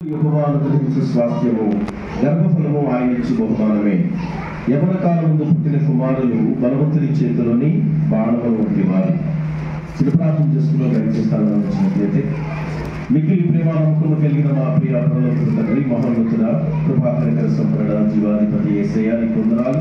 యెహోవాను గ్రహించు స్వాస్థ్యము గర్భఫలము ఆయన ఇచ్చి బహుమానమే యవన కాలం ముందు పుట్టిన కుమారులు బలవంతుని చేతిలోని బాణములు వంటి వారు శిల్పార్థం చేసుకుని దయచేస్తాను వచ్చినట్లయితే మిగిలి ప్రేమ నమ్మకము కలిగిన మా ప్రియ పరలోకపు తండ్రి మహోన్నతుడ కృపాకరికర సంపద జీవాధిపతి ఏసయ్య నీకు వందనాలు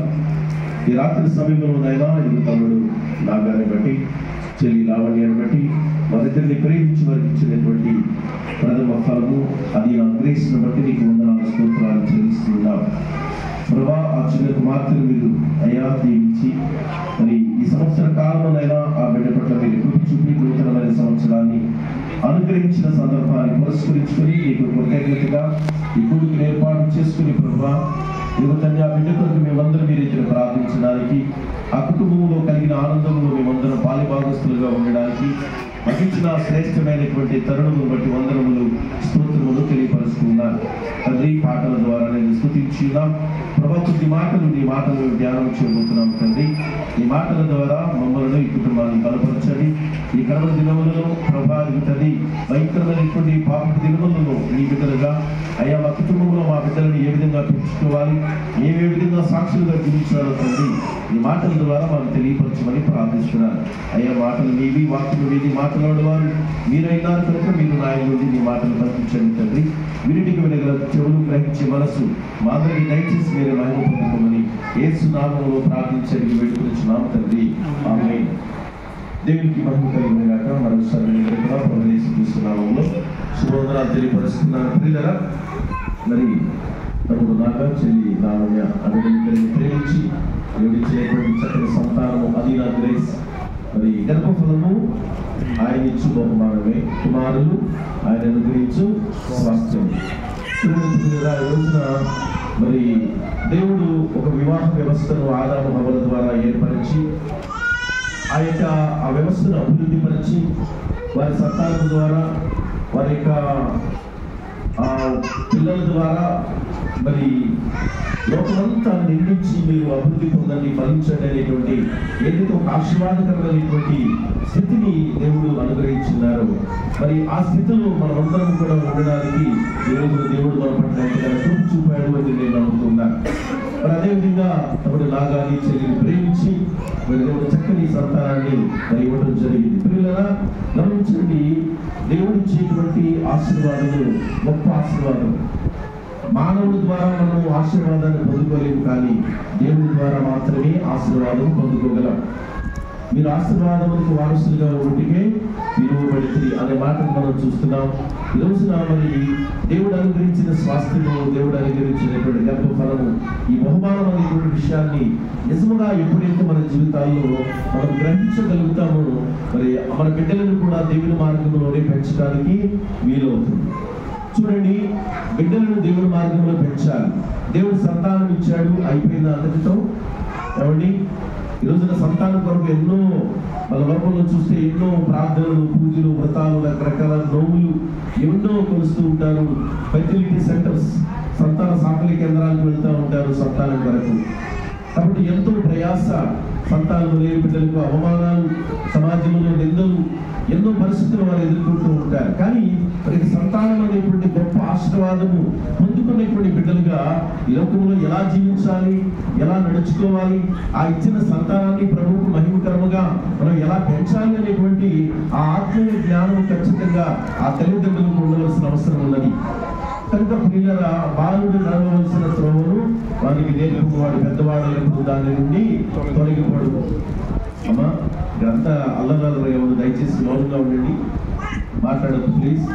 ఈ రాత్రి సమయంలోనైనా ఇది తమ్ముడు నాగాన్ని బట్టి చెల్లి లావణ్యాన్ని బట్టి మరిద్దరిని ప్రేమించి వారికి ఇచ్చినటువంటి ప్రథమ ఫలము అది నా గ్రేస్ను బట్టి నీకు వందనాలు స్తోత్రాలు చెల్లిస్తున్నాం ప్రభా ఆ చిన్న కుమార్తెను మీరు అయ్యా దీవించి మరి ఈ సంవత్సర కాలంలోనైనా ఆ బిడ్డ పట్ల మీరు కృప చూపి నూతనమైన సంవత్సరాన్ని అనుగ్రహించిన సందర్భాన్ని పురస్కరించుకొని నీకు కృతజ్ఞతగా ఈ కూడికి ఏర్పాటు చేసుకుని ప్రభా ఇదిగో తండ్రి ఆ బిడ్డ కొరకు మేమందరం మీరు ఇచ్చిన ప్రార్థించడానికి ఆ కుటుంబంలో కలిగిన ఆనందంలో మేమందరం పాలిభాగస్తులుగా ఉండడానికి మహించిన శ్రేష్టమైనటువంటి తరుణమును బట్టి వందనములు స్తోత్రములు తెలియపరుస్తున్నాను తండ్రి పాటల ద్వారా నేను స్థుతించున్నాం ప్రభా కొద్ది మాటలు నీ మాటలు ధ్యానం చేయబోతున్నాం తండ్రి ఈ మాటల ద్వారా మమ్మల్ని ఈ కుటుంబాన్ని బలపరచండి ఈ కర్మ దినములలో ప్రభా తండ్రి భయంకరమైనటువంటి పాప దినములలో నీ బిడ్డలుగా అయ్యా మా కుటుంబంలో మా బిడ్డలను ఏ విధంగా పెంచుకోవాలి ఏ ఏ విధంగా సాక్షులుగా జీవించాలో తండ్రి ఈ మాటల ద్వారా మనం తెలియపరచమని ప్రార్థిస్తున్నాను అయ్యా మాటలు మీవి వాక్యం మీది మాట్లాడేవారు మీరైనారు కనుక మీరు నాయన నుండి మీ మాటలు పంపించండి తండ్రి వీటికి వినగల చెవులు గ్రహించే మనసు మా అందరికీ దయచేసి మీరే మహిమ పొందుకోమని ఏసు నామంలో ప్రార్థించడానికి వేడుకొచ్చున్నాం తండ్రి ఆమె దేవునికి మహిమ కలిగిన గాక మరొకసారి నేను కూడా ప్రవేశం చూస్తున్నాము శుభోదరాలు తెలియపరుస్తున్నాను ప్రియులరా మరి తమ్ముడు నాగ చెల్లి నామయ్య అభినందనని ప్రేమించి దేవుడిచ్చేటువంటి చక్కని సంతానము అది నా గ్రేస్ మరి గర్భఫలము ఆయన ఇచ్చు బహుమానమే కుమారులు ఆయన అనుగ్రహించు స్వాస్థ్యం చూడండి ప్రియులారా, ఈ రోజున మరి దేవుడు ఒక వివాహ వ్యవస్థను ఆదాము హవల ద్వారా ఏర్పరిచి ఆ యొక్క ఆ వ్యవస్థను అభివృద్ధి పరిచి వారి సంతానం ద్వారా వారి యొక్క ఆ పిల్లల ద్వారా మరి లోకమంతా నిర్మించి మీరు అభివృద్ధి పొందండి ఫలించండి అనేటువంటి ఏదైతే ఒక ఆశీర్వాదకరమైనటువంటి స్థితిని దేవుడు అనుగ్రహించున్నారు మరి ఆ స్థితిలో మనమందరం కూడా ఉండడానికి ఈ రోజు దేవుడు మన పట్ల ఎంతగానో కృప చూపాడు అని నేను నమ్ముతున్నాను మరి అదేవిధంగా తమ్ముడు నాగాని చెల్లిని ప్రేమించి మరి దేవుడు చక్కని సంతానాన్ని మరి ఇవ్వడం జరిగింది పిల్లల గమనించండి దేవుడు ఇచ్చేటువంటి ఆశీర్వాదము గొప్ప ఆశీర్వాదం మానవుడి ద్వారా మనం ఆశీర్వాదాన్ని పొందుకోలేము కానీ దేవుడి ద్వారా మాత్రమే ఆశీర్వాదం పొందుకోగలం మీరు ఆశీర్వాదములకు వారసులుగా ఉండికే విలువబడితే అనే మాటను మనం చూస్తున్నాం ఈ రోజున మరి దేవుడు అనుగ్రహించిన స్వాస్థ్యము దేవుడు అనుగ్రహించినటువంటి గర్భ ఫలము ఈ బహుమానం అనేటువంటి విషయాన్ని నిజముగా ఎప్పుడైతే మన జీవితాల్లో మనం గ్రహించగలుగుతామో మరి మన బిడ్డలను కూడా దేవుని మార్గంలోనే పెంచడానికి వీలవుతుంది చూడండి బిడ్డలను దేవుని మార్గంలో పెంచాలి దేవుడు సంతానం ఇచ్చాడు అయిపోయిన అంతటితో ఏమండి ఈ రోజున సంతానం కొరకు ఎన్నో మన లోపంలో చూస్తే ఎన్నో ప్రార్థనలు పూజలు వ్రతాలు రకరకాల నోములు ఎన్నో కొలుస్తూ ఉంటారు ఫెసిలిటీ సెంటర్స్ సంతాన సాకలి కేంద్రాలకు వెళ్తూ ఉంటారు సంతానం కొరకు కాబట్టి ఎంతో ప్రయాస సంతానం లేని బిడ్డలకు అవమానాలు సమాజంలో నిందలు ఎన్నో పరిస్థితులు వారు ఎదుర్కొంటూ ఉంటారు కానీ మనకి సంతానం అనేటువంటి గొప్ప ఆశీర్వాదము పొందుకునేటువంటి బిడ్డలుగా ఈ లోకంలో ఎలా జీవించాలి ఎలా నడుచుకోవాలి ఆ ఇచ్చిన సంతానాన్ని ప్రభువుకు మహిమకరముగా మనం ఎలా పెంచాలి అనేటువంటి ఆ ఆత్మీయ జ్ఞానం ఖచ్చితంగా ఆ తల్లిదండ్రులకు ఉండవలసిన అవసరం ఉన్నది కనుక పిల్లల బాలుడు నడవలసిన త్రోవను వారికి నేర్పు వాడు పెద్దవాడైనప్పుడు దాని నుండి తొలగిపడు అమ్మా ఇదంతా అల్లగలరు ఎవరు దయచేసి మౌనంగా ఉండండి మాట్లాడదు ప్లీజ్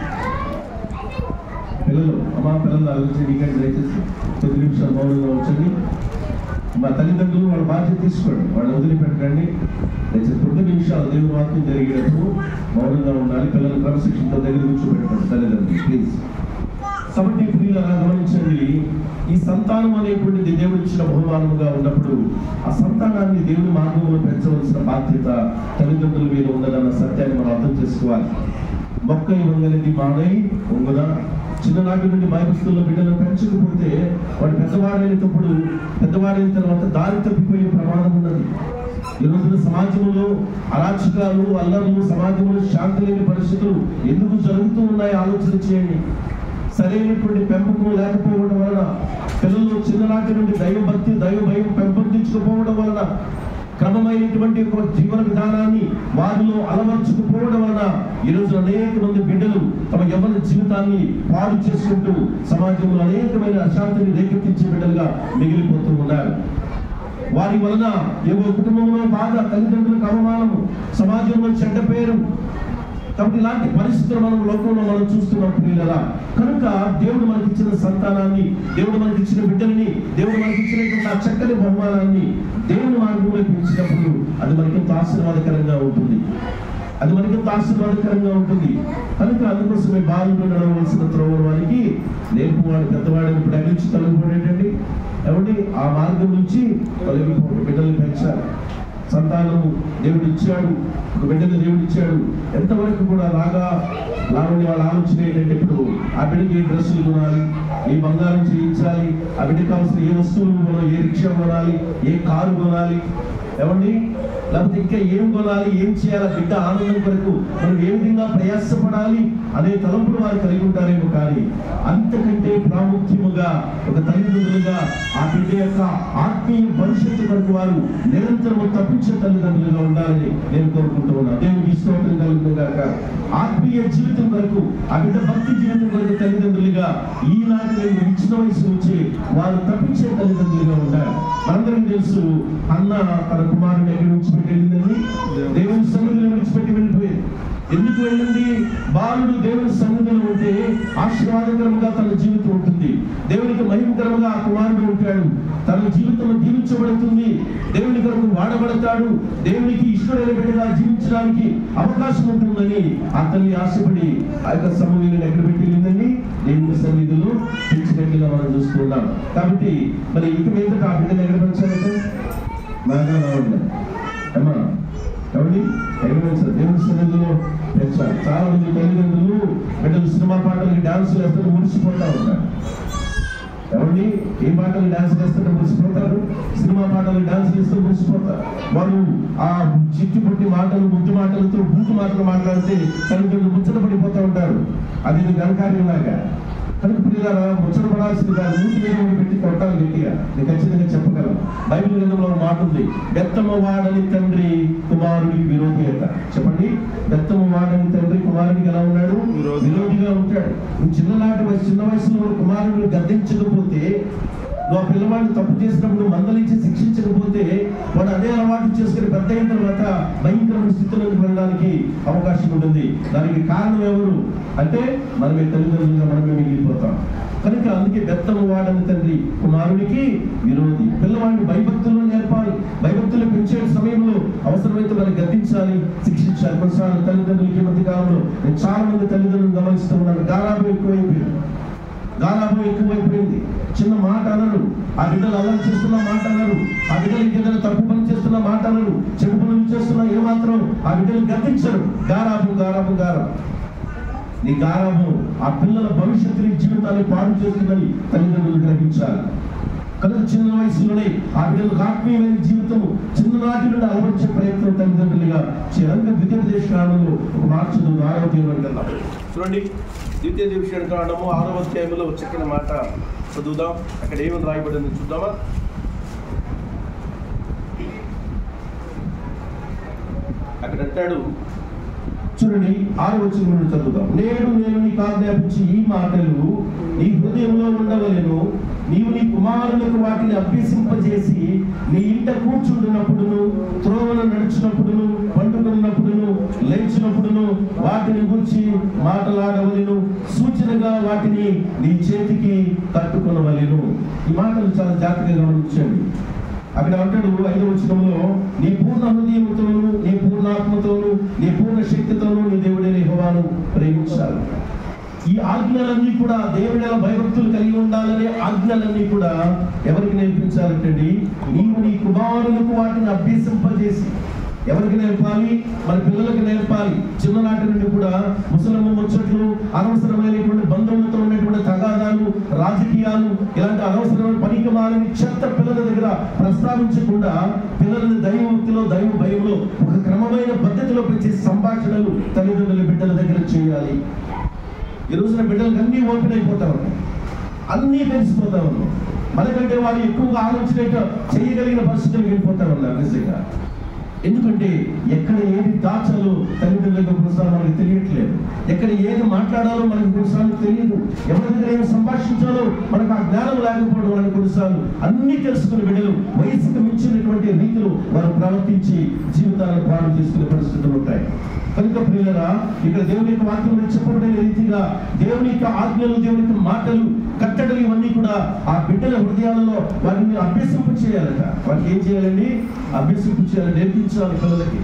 పిల్లలు అమ్మా పిల్లలు ఆలోచించండి ఇంకా దయచేసి కొద్ది నిమిషాలు మౌనంగా ఉంచండి మా తల్లిదండ్రులు వాళ్ళ బాధ్యత తీసుకోండి వాళ్ళు వదిలిపెట్టండి దయచేసి కొద్ది నిమిషాలు దేవుని వాక్యం జరిగేటప్పుడు మౌనంగా ఉండాలి పిల్లలు క్రమశిక్షణతో దగ్గర కూర్చోబెట్టండి తల్లిదండ్రులు ప్లీజ్ కాబట్టి ప్రియులారా గమనించండి ఈ సంతానం అనేటువంటిది దేవుడు ఇచ్చిన బహుమానముగా ఉన్నప్పుడు ఆ సంతానాన్ని దేవుని మార్గంలో పెంచవలసిన బాధ్యత తల్లిదండ్రుల మీద ఉన్నదన్న సత్యాన్ని మనం అర్థం చేసుకోవాలి మొక్క ఇవ్వగలిగి మానై ఉంగదా చిన్ననాటి నుండి మైపుస్తున్న బిడ్డలను పెంచకపోతే వాడు పెద్దవాడైనప్పుడు పెద్దవాడైన తర్వాత దారి తప్పిపోయే ప్రమాదం ఉన్నది ఈ రోజున సమాజంలో అరాచకాలు అల్లర్లు సమాజంలో శాంతి లేని పరిస్థితులు ఎందుకు జరుగుతూ ఉన్నాయో ఆలోచన చేయండి సరైనటువంటి పెంపకం లేకపోవడం వలన పిల్లలు చిన్ననాటి నుండి దైవభక్తి దైవ భయం పెంపొందించకపోవడం వలన క్రమమైనటువంటి ఒక జీవన విధానాన్ని వారిలో అలవర్చుకుపోవడం వలన ఈరోజు అనేక మంది బిడ్డలు తమ యవ్వన జీవితాన్ని పాడు చేసుకుంటూ సమాజంలో అనేకమైన అశాంతిని రేకెత్తించే బిడ్డలుగా మిగిలిపోతూ ఉన్నారు వారి వలన ఏవో కుటుంబంలో బాధ తల్లిదండ్రులకు అవమానము సమాజంలో చెడ్డ పేరు కాబట్టి ఇలాంటి పరిస్థితులు మనం లోకంలో మనం చూస్తున్నాం ప్రియులరా కనుక దేవుడు మనకి ఇచ్చిన సంతానాన్ని దేవుడు మనకి ఇచ్చిన బిడ్డల్ని దేవుడు మనకి ఇచ్చినటువంటి ఆ చక్కని బహుమానాన్ని దేవుని మార్గంలో పెంచినప్పుడు అది మనకి ఎంతో ఆశీర్వాదకరంగా ఉంటుంది అది మనకి ఎంతో ఆశీర్వాదకరంగా ఉంటుంది కనుక అందుకోసమే బాలుడు నడవలసిన త్రోవల వారికి నేర్పువాడు పెద్దవాడిని ఇప్పుడు అగిలించి తొలగిపోయేటండి ఏమండి ఆ మార్గం నుంచి తొలగిపోవడం బిడ్డల్ని పెంచాలి సంతానము దేవుడు ఇచ్చాడు ఒక బిడ్డను దేవుడు ఇచ్చాడు ఎంతవరకు కూడా రాగా లావణ్య వాళ్ళ ఆలోచన ఏంటంటే ఇప్పుడు ఆ బిడ్డకి ఏ డ్రెస్సులు కొనాలి ఏ బంగారం చేయించాలి ఆ బిడ్డకి కావాల్సిన ఏ వస్తువులు కొనాలి ఏ రిక్షా కొనాలి ఏ కారు కొనాలి ఏమండి లేకపోతే ఇంకా ఏం కొనాలి ఏం చేయాలి ఆ బిడ్డ ఆనందం కొరకు మనం ఏ విధంగా ప్రయాసపడాలి అనే తలంపులు వారు కలిగి ఉంటారేమో కానీ అంతకంటే ప్రాముఖ్యముగా ఒక తల్లిదండ్రులుగా ఆ బిడ్డ యొక్క ఆత్మీయ భవిష్యత్తు కొరకు వారు నిరంతరం తప్పించే తల్లిదండ్రులుగా ఉండాలని నేను కోరుకుంటూ ఉన్నాను దేవునికి స్తోత్రం కలుగుతుంది కాక ఆత్మీయ జీవితం కొరకు ఆ బిడ్డ భక్తి జీవితం కొరకు తల్లిదండ్రులుగా ఈనాటి నేను ఇచ్చిన వయసు నుంచి వారు తప్పించే తల్లిదండ్రులుగా ఉండాలి మనందరం తెలుసు అన్న తన కుమారుని ఎక్కడి నుంచి పెట్టి వెళ్ళిందని దేవుని సన్నిధిలో విడిచిపెట్టి వెళ్ళిపోయింది ఎందుకు వెళ్ళింది బాలుడు దేవుని సన్నిధిలో ఉంటే ఆశీర్వాదకరంగా తన జీవితం ఉంటుంది దేవునికి మహిమకరంగా ఆ కుమారుడు ఉంటాడు తన జీవితం దీవించబడుతుంది దేవుని కొరకు వాడబడతాడు దేవునికి ఇష్టమైన బిడ్డగా జీవించడానికి అవకాశం ఉంటుందని ఆ తల్లి ఆశపడి ఆ యొక్క సమూహాన్ని ఎక్కడ పెట్టి వెళ్ళిందని దేవుని సన్నిధిలో పెంచినట్లుగా మనం చూస్తున్నాం కాబట్టి మరి ఇక మీద ఆ బిడ్డను ఎక్కడ పెంచాలంటే బాగా రావడం అమ్మా కాబట్టి ఎక్కడ దేవుని సన్నిధిలో పెంచాలి చాలా మంది తల్లిదండ్రులు బిడ్డలు సినిమా పాటలకి డాన్స్ వేస్తారు మురిసిపోతా ఉంటారు ఎవరిని ఏ పాటలు డాన్స్ చేస్తుంటే మురిసిపోతారు సినిమా పాటలు డాన్స్ చేస్తూ మురిసిపోతారు వాళ్ళు ఆ చిట్టి పుట్టి మాటలు ముద్దు మాటలతో బూతు మాటలు మాట్లాడితే తల్లిదండ్రులు ముచ్చట పడిపోతూ ఉంటారు అది ఘనకార్యంలాగా కనుక పిల్లల ముచ్చట పడాల్సింది కాదు నూటి మీద ఒకటి పెట్టి కొట్టాలి గట్టిగా నేను ఖచ్చితంగా చెప్పగలను బైబిల్ గ్రంథంలో ఒక మాట ఉంది బెత్తమ వాడని తండ్రి కుమారుడికి విరోధి అంట చెప్పండి బెత్తమ వాడని తండ్రి కుమారుడికి ఎలా ఉన్నాడు విరోధి. విరోధిగా ఉంటాడు నువ్వు చిన్ననాటి వయసు చిన్న వయసులో కుమారుడిని గద్దించకపోతే నువ్వు ఆ పిల్లవాడిని తప్పు చేసినప్పుడు మందలించి శిక్షించకపోతే వాడు అదే అలవాటు చేసుకుని పెద్ద అయిన తర్వాత భయంకరమైన స్థితిలోకి వెళ్ళడానికి అవకాశం ఉంటుంది దానికి కారణం ఎవరు అంటే మనమే తల్లిదండ్రులుగా మనమే మిగిలిపోతాం కనుక అందుకే బెత్తము వాడని తండ్రి కుమారుడికి విరోధి పిల్లవాడిని భయభక్తుల్లో నేర్పాలి భయభక్తులు పెంచే సమయంలో అవసరమైతే వారిని గద్దించాలి శిక్షించాలి కొన్నిసార్లు తల్లిదండ్రులకి ఈ మధ్య కాలంలో నేను చాలా మంది తల్లిదండ్రులు గమనిస్తూ ఉన్నాను గారాబం ఎక్కువైపోయింది గారాబం ఎక్కువైపోయింది చిన్న మాట అనరు ఆ బిడ్డలు అల్లరి చేస్తున్న మాట అనరు ఆ బిడ్డలు ఇంకేదైనా తప్పు పని చేస్తున్న మాట అనరు చెడు పనులు చేస్తున్న ఏమాత్రం ఆ బిడ్డలు గర్తించరు గారాబం గారాబం గారం నీ గారాబం ఆ పిల్లల భవిష్యత్తుని జీవితాన్ని పాడు చేస్తుందని తల్లిదండ్రులు గ్రహించాలి కనుక చిన్న వయసులోనే ఆ బిడ్డలకు ఆత్మీయమైన జీవితం చిన్ననాటి నుండి అలవర్చే ప్రయత్నం తల్లిదండ్రులుగా చేయాలి ద్వితీయ దేశ కాలంలో ఒక మార్చదు ఆరవ తీవ్రం కదా చూడండి ద్వితీయ దేశ కాండము ఆరవ అధ్యాయంలో చక్కని మాట చదువుదాం అక్కడ ఏమని రాయబడింది చూద్దామా అక్కడ అంటాడు చూడండి ఆరు వచ్చిన నుండి చదువుతాం నేడు నేను నీకు ఆజ్ఞాపించి ఈ మాటలు నీ హృదయంలో ఉండవలెను నీవు నీ కుమారులకు వాటిని అభ్యసింపజేసి నీ ఇంట కూర్చుంటున్నప్పుడును త్రోవను నడిచినప్పుడును పండుకున్నప్పుడును లేచినప్పుడును వాటిని గురించి మాటలాడవలెను సూచనగా వాటిని నీ చేతికి కట్టుకునవలెను ఈ మాటలు చాలా జాగ్రత్తగా గమనించండి అక్కడ అంటాడు ఐదో వచనంలో నీ పూర్ణ హృదయంతోను నీ పూర్ణాత్మతోను నీ పూర్ణ శక్తితోను నీ దేవుడైన యెహోవాను ప్రేమించాలి ఈ ఆజ్ఞలన్నీ కూడా దేవుని ఎలా భయభక్తులు కలిగి ఉండాలనే ఆజ్ఞలన్నీ కూడా ఎవరికి నేర్పించాలంటండి నీవు నీ కుమారులకు వాటిని అభ్యసింపజేసి ఎవరికి నేర్పాలి మన పిల్లలకి నేర్పాలి చిన్ననాటి నుండి కూడా ముసలమ్మ ముచ్చట్లు అనవసరమైనటువంటి బంధువులతో ఉన్నటువంటి తగాదాలు రాజకీయాలు ఇలాంటి అనవసరమైన పనికి మాలని చెత్త పిల్లల దగ్గర ప్రస్తావించకుండా పిల్లలని దైవభక్తిలో దైవ భయంలో ఒక క్రమమైన పద్ధతిలో పెంచే సంభాషణలు తల్లిదండ్రుల బిడ్డల దగ్గర చేయాలి ఈ రోజున బిడ్డలకు అన్నీ ఓపెన్ అయిపోతా ఉన్నాయి అన్నీ తెలిసిపోతా ఉన్నాయి మనకంటే వారు ఎక్కువగా ఆలోచన చేయగలిగిన పరిస్థితులకు వెళ్ళిపోతా ఉన్నారు నిజంగా ఎందుకంటే ఎక్కడ ఏది దాచాలో తల్లిదండ్రులకు కొన్నిసార్లు మనకి తెలియట్లేదు ఎక్కడ ఏది మాట్లాడాలో మనకు కొన్నిసార్లు తెలియదు ఎవరి దగ్గర ఏం సంభాషించాలో మనకు ఆ జ్ఞానం లేకపోవడం వల్ల కొన్నిసార్లు అన్ని తెలుసుకుని బిడ్డలు వయసుకు మించినటువంటి రీతిలో వారు ప్రవర్తించి జీవితాలను పాడు చేసుకునే పరిస్థితులు ఉంటాయి కనుక ప్రియులరా ఇక్కడ దేవుని యొక్క వాక్యంలో చెప్పబడిన రీతిగా దేవుని యొక్క ఆజ్ఞలు దేవుని యొక్క మాటలు కట్టడలు ఇవన్నీ కూడా ఆ బిడ్డల హృదయాలలో వారిని అభ్యసింపు చేయాలట వారికి ఏం చేయాలండి అభ్యసింపు చేయాలి నేర్పించాలి పిల్లలకి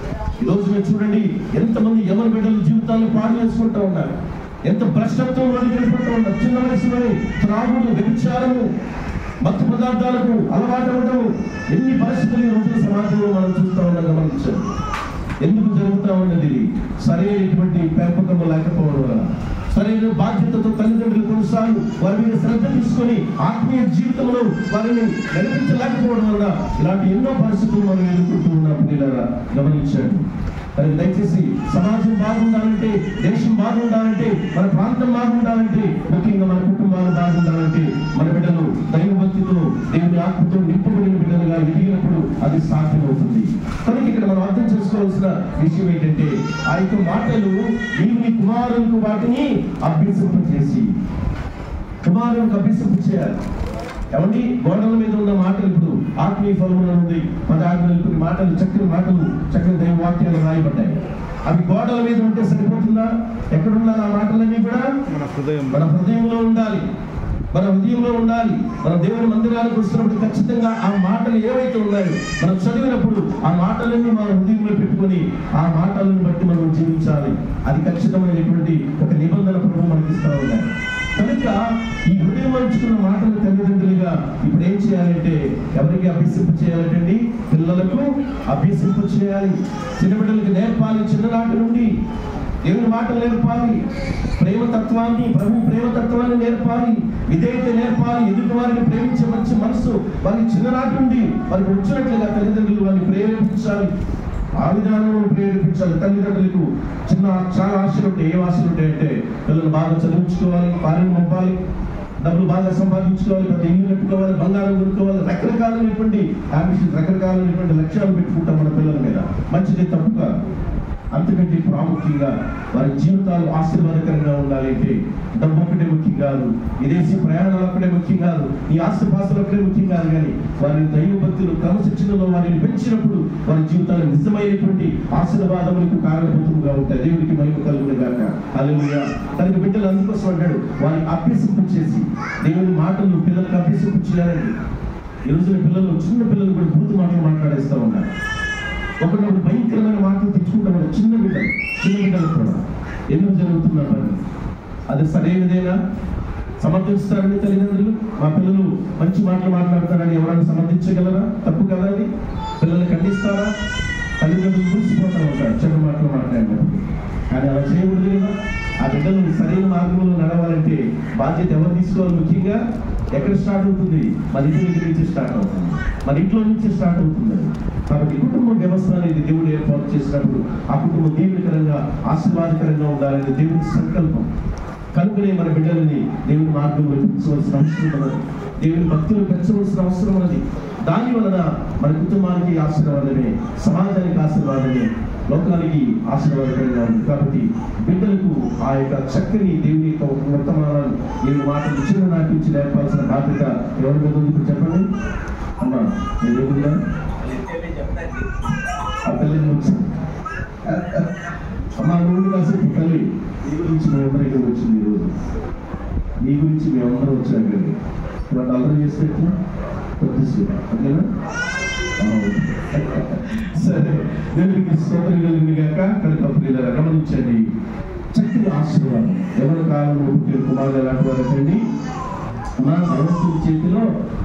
ఈ రోజు మీరు చూడండి ఎంతమంది ఎవరి బిడ్డల జీవితాలను పాడు చేసుకుంటూ ఉన్నారు ఎంత భ్రష్టత్వం వారికి వెళ్ళిపోతూ ఉన్నారు చిన్న వయసులోనే త్రాగుడు వ్యభిచారము మత్తు పదార్థాలకు అలవాటు అవ్వడం ఎన్ని పరిస్థితులు ఈ రోజున సమాజంలో మనం చూస్తూ ఉన్నాం గమనించాం ఎందుకు జరుగుతూ ఉన్నది ఇది? సరైనటువంటి పెంపకము లేకపోవడం వలన సరైన బాధ్యతతో తల్లిదండ్రులు కొన్నిసార్లు వారి మీద శ్రద్ధ తీసుకొని ఆత్మీయ జీవితంలో వారిని నడిపించలేకపోవడం వలన ఇలాంటి ఎన్నో పరిస్థితులు మనం ఎదుర్కొంటూ ఉన్నాం పిల్లరా గమనించండి మరి దయచేసి సమాజం బాగుండాలంటే దేశం బాగుండాలంటే మన ప్రాంతం బాగుండాలంటే ముఖ్యంగా మన కుటుంబాలు బాగుండాలంటే మన బిడ్డలు దైవభక్తితో దేవుని ఆత్మతో నింపబడిన బిడ్డలుగా ఎదిగినప్పుడు అది సాధ్యమవుతుంది కనుక ఇక్కడ మనం అర్థం చేసుకోవాల్సిన విషయం ఏంటంటే ఆ యొక్క మాటలు నీవు నీ కుమారులకు వాటిని అభ్యసింపజేసి కుమారులకు అభ్యసింప చేయాలి ఏమండి గోడల మీద ఉన్న మాటలు ఇప్పుడు ఆత్మీయ ఫలములో ఉంది పదార్థాలు కొన్ని మాటలు చక్కని మాటలు చక్కని దైవ వాక్యాలు రాయబడ్డాయి అవి గోడల మీద ఉంటే సరిపోతుందా ఎక్కడ ఉండాలి ఆ మాటలన్నీ కూడా మన హృదయం మన హృదయంలో ఉండాలి మన హృదయంలో ఉండాలి మన దేవుని మందిరానికి వస్తున్నప్పుడు ఖచ్చితంగా ఆ మాటలు ఏవైతే ఉన్నాయో మనం చదివినప్పుడు ఆ మాటలన్నీ మన హృదయంలో పెట్టుకొని ఆ మాటలను బట్టి మనం జీవించాలి అది ఖచ్చితమైనటువంటి ఒక నిబంధన ప్రభు మనకి ఇస్తా ఉన్నాయి కనుక ఈ హృదయం ఉంచుకున్న మాటలు తల్లిదండ్రులుగా ఇప్పుడు ఏం చేయాలంటే ఎవరికి అభ్యసింప చేయాలంటండి పిల్లలకు అభ్యసింప చేయాలి చిన్న బిడ్డలకు నేర్పాలి చిన్ననాటి నుండి దేవుని మాటలు నేర్పాలి ప్రేమతత్వాన్ని ప్రభు ప్రేమతత్వాన్ని నేర్పాలి విధేయత నేర్పాలి ఎదుటి వారిని ప్రేమించే మంచి మనసు వారిని చిన్ననాటి నుండి వారికి వచ్చినట్లుగా తల్లిదండ్రులు వారిని ప్రేరేపించాలి ఆ విధానంలో ప్రేరేపించాలి తల్లిదండ్రులకు చిన్న చాలా ఆశలు ఉంటాయి ఏ ఆశలు ఉంటాయంటే పిల్లలు బాగా చదివించుకోవాలి వారిని పంపాలి డబ్బులు బాగా సంపాదించుకోవాలి పెద్ద ఇల్లు కట్టుకోవాలి బంగారం కొనుక్కోవాలి రకరకాలైనటువంటి అంబిషన్ రకరకాలైనటువంటి లక్ష్యాలు పెట్టుకుంటాం మన పిల్లల మీద మంచిది తప్పు కాదు అంతకంటే ప్రాముఖ్యంగా వారి జీవితాలు ఆశీర్వాదకరంగా ఉండాలి అంటే డబ్బు ఒకటే ముఖ్యం కాదు విదేశీ ప్రయాణాలు ఒకటే ముఖ్యం కాదు ఈ ఆస్తిపాస్తులు ఒకటే ముఖ్యం కాదు కానీ వారి దైవ భక్తులు క్రమశిక్షణలో వారిని పెంచినప్పుడు వారి జీవితాలు నిజమైనటువంటి ఆశీర్వాదములకు కారణభూతంగా ఉంటాయి దేవుడికి మహిమ కలుగునే గాక హల్లెలూయా తనకి బిడ్డలు అందుకోసం అంటాడు వారిని అభ్యసింపు చేసి దేవుని మాటలు పిల్లలకు అభ్యసింపు చేయాలండి ఈ రోజున పిల్లలు చిన్న పిల్లలు కూడా బూతు మాటలు మాట్లాడేస్తా ఉన్నారు ఒకటి భయంకరమైన మాటలు తెచ్చుకుంటాం చిన్న బిడ్డలు చిన్న బిడ్డలు కూడా ఎందుకు జరుగుతున్న పని అది సరైనదేనా సమర్థిస్తారండి తల్లిదండ్రులు మా పిల్లలు మంచి మాటలు మాట్లాడతారని ఎవరైనా సమర్థించగలరా తప్పు కదా అది పిల్లల్ని ఖండిస్తారా తల్లిదండ్రులు మురిసిపోతూ ఉంటారు చెడు మాటలు మాట్లాడినప్పుడు కానీ అలా చేయకూడదు కదా ఆ బిడ్డలు సరైన మార్గంలో నడవాలంటే బాధ్యత ఎవరు తీసుకోవాలి ముఖ్యంగా ఎక్కడ స్టార్ట్ అవుతుంది మన ఇంటి దగ్గర నుంచి స్టార్ట్ అవుతుంది మన ఇంట్లో నుంచి స్టార్ట్ అవుతుంది అది. కాబట్టి కుటుంబ వ్యవస్థ అనేది దేవుడు ఏర్పాటు చేసినప్పుడు ఆ కుటుంబం దీవెనకరంగా ఆశీర్వాదకరంగా ఉండాలనేది దేవుడి సంకల్పం కనుకనే మన బిడ్డలని దేవుని మార్గంలో పెంచవలసిన అవసరం ఉన్నది దేవుని భక్తులు పెంచవలసిన అవసరం ఉన్నది దాని వలన మన కుటుంబానికి ఆశీర్వాదమే సమాజానికి ఆశీర్వాదమే లోకానికి ఆశీర్వాదకరంగా ఉంది కాబట్టి బిడ్డలకు ఆ యొక్క చక్కని దేవుని యొక్క వర్తమానాలు నేను మాటలు చిన్న నాటించి నేర్పాల్సిన బాధ్యత ఎవరి మీద ఉంది ఇప్పుడు చెప్పండి అమ్మా నేను ఎదుగుదా ఆ పిల్లలు వచ్చి అమ్మా నువ్వు కాసేపు తల్లి నీ గురించి మేమందరం ఇక్కడ వచ్చింది ఈరోజు నీ గురించి మేమందరం వచ్చాం ఇక్కడికి ఇప్పుడు అల్లరి చేస్తే ఎట్లా? కొద్దిసేపు ఓకేనా అవును. సరే దేవునికి స్తోత్రం కలిగింది కాక కనుక ప్రియులారా గమనించండి చక్కని ఆశీర్వాదం ఎవరి కాలంలో పుట్టిన కుమారులు ఎలాంటి వారంటండి మా భగవంతుడి చేతిలో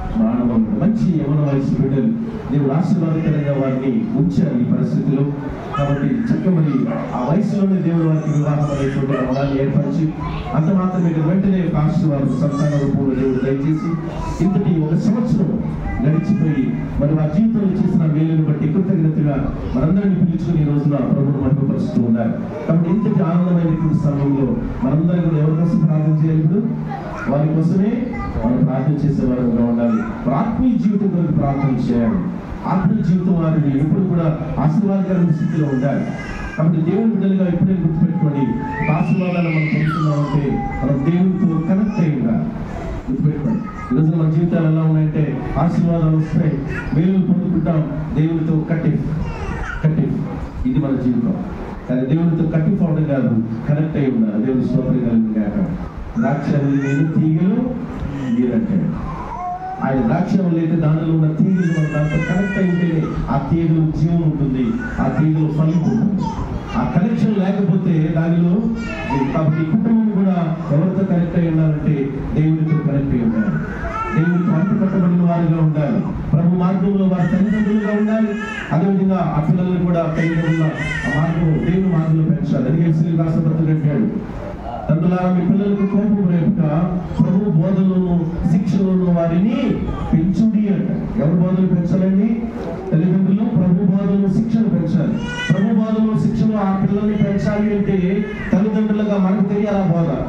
మానవులు మంచి యవన వయసు బిడ్డలు దేవుడు ఆశీర్వాదకరంగా వారిని ఉంచారు ఈ పరిస్థితిలో కాబట్టి చక్కమని ఆ వయసులోనే దేవుడు వారికి వివాహం అనేటువంటి అవగాహన ఏర్పరిచి అంత మాత్రమే కాదు, వెంటనే ఒక ఆశీర్వాదం సంతాన రూపంలో దేవుడు దయచేసి ఇంతటి ఒక సంవత్సరం గడిచిపోయి మరి వారి జీవితంలో చేసిన మేలును బట్టి కృతజ్ఞతగా మనందరినీ పిలుచుకుని ఈ రోజున ప్రభుత్వం మహిమపరుస్తూ ఉన్నారు కాబట్టి ఇంతటి ఆనందమైనటువంటి సమయంలో మనందరం కూడా ఎవరి కోసం ప్రార్థన చేయాలి ఇప్పుడు వారి కోసమే మనం ప్రార్థన చేసే వారంగా ఉండాలి వారి ఆత్మీయ జీవితం కొరకు ప్రార్థన చేయాలి ఆత్మీయ జీవితం వారిని ఎప్పుడు కూడా ఆశీర్వాదకరమైన స్థితిలో ఉండాలి కాబట్టి దేవుని బిడ్డలుగా ఎప్పుడే గుర్తుపెట్టుకోండి ఒక ఆశీర్వాదాన్ని మనం పొందుతున్నామంటే మనం దేవునితో కనెక్ట్ అయి ఉండాలి గుర్తుపెట్టుకోండి ఈరోజు మన జీవితాలు ఎలా ఉన్నాయంటే ఆశీర్వాదాలు వస్తాయి మేలు పొందుకుంటాం దేవునితో కట్టి కట్టి ఇది మన జీవితం కానీ దేవునితో కట్టిపోవడం కాదు కనెక్ట్ అయి ఉండాలి దేవుని స్తోత్రం కలిగింది కాక ద్రాక్ష నేను తీగలు మీరంటాడు ఆయన ద్రాక్షం లేక దానిలో ఉన్న తీగలు మన దాంతో కనెక్ట్ అయి ఉంటేనే ఆ తీగలు జీవం ఉంటుంది ఆ తీగలు ఫలితం ఉంటుంది ఆ కనెక్షన్ లేకపోతే దానిలో కాబట్టి కుటుంబం కూడా ఎవరితో కనెక్ట్ అయి ఉండాలంటే దేవునితో కనెక్ట్ అయి ఉండాలి దేవునితో అంటుకట్టబడిన వారుగా ఉండాలి ప్రభు మార్గంలో వారి తల్లిదండ్రులుగా ఉండాలి అదేవిధంగా ఆ పిల్లలను కూడా తల్లిదండ్రుల ఆ మార్గం దేవుని మార్గంలో పెంచాలి అందుకే శ్రీ రాష్ట్రపతి కట్టాడు తండ్రులారా మీ పిల్లలకు కోపం రేపుక ప్రభు బోధనలను శిక్షలను వారిని పెంచుడి అంట ఎవరు బోధనలు పెంచాలండి తల్లిదండ్రులు ప్రభు బోధనలు శిక్షను పెంచాలి ప్రభు బోధనలు శిక్షను ఆ పిల్లల్ని పెంచాలి అంటే తల్లిదండ్రులుగా మనకు తెలియాలి ఆ బోధ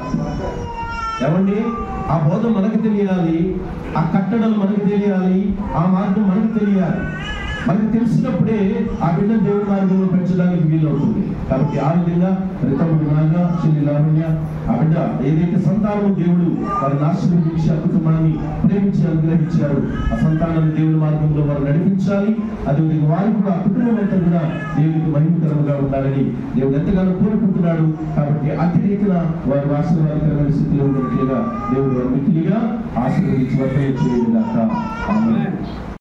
ఏమండి ఆ బోధ మనకు తెలియాలి ఆ కట్టడలు మనకు తెలియాలి ఆ మార్గం మనకు తెలియాలి మనకు తెలిసినప్పుడే ఆ బిడ్డ దేవుడి మార్గంలో పెంచడానికి వీలవుతుంది కాబట్టి ఆ విధంగా రితముడు నాగా చెల్లి లావణ్య ఆ బిడ్డ ఏదైతే సంతానము దేవుడు వారిని ఆశీర్వదించి ఆ కుటుంబాన్ని ప్రేమించి అనుగ్రహించారు ఆ సంతానాన్ని దేవుడి మార్గంలో వారు నడిపించాలి అదేవిధంగా వారు కూడా ఆ కుటుంబం అంతా కూడా దేవుడికి మహిమకరంగా ఉండాలని దేవుడు ఎంతగానో కోరుకుంటున్నాడు కాబట్టి అతి రీతిన వారు ఆశీర్వాదకరమైన స్థితిలో ఉన్నట్లుగా దేవుడు వారు మిక్కిలిగా ఆశీర్వదించి వర్తన చేయడం దాకా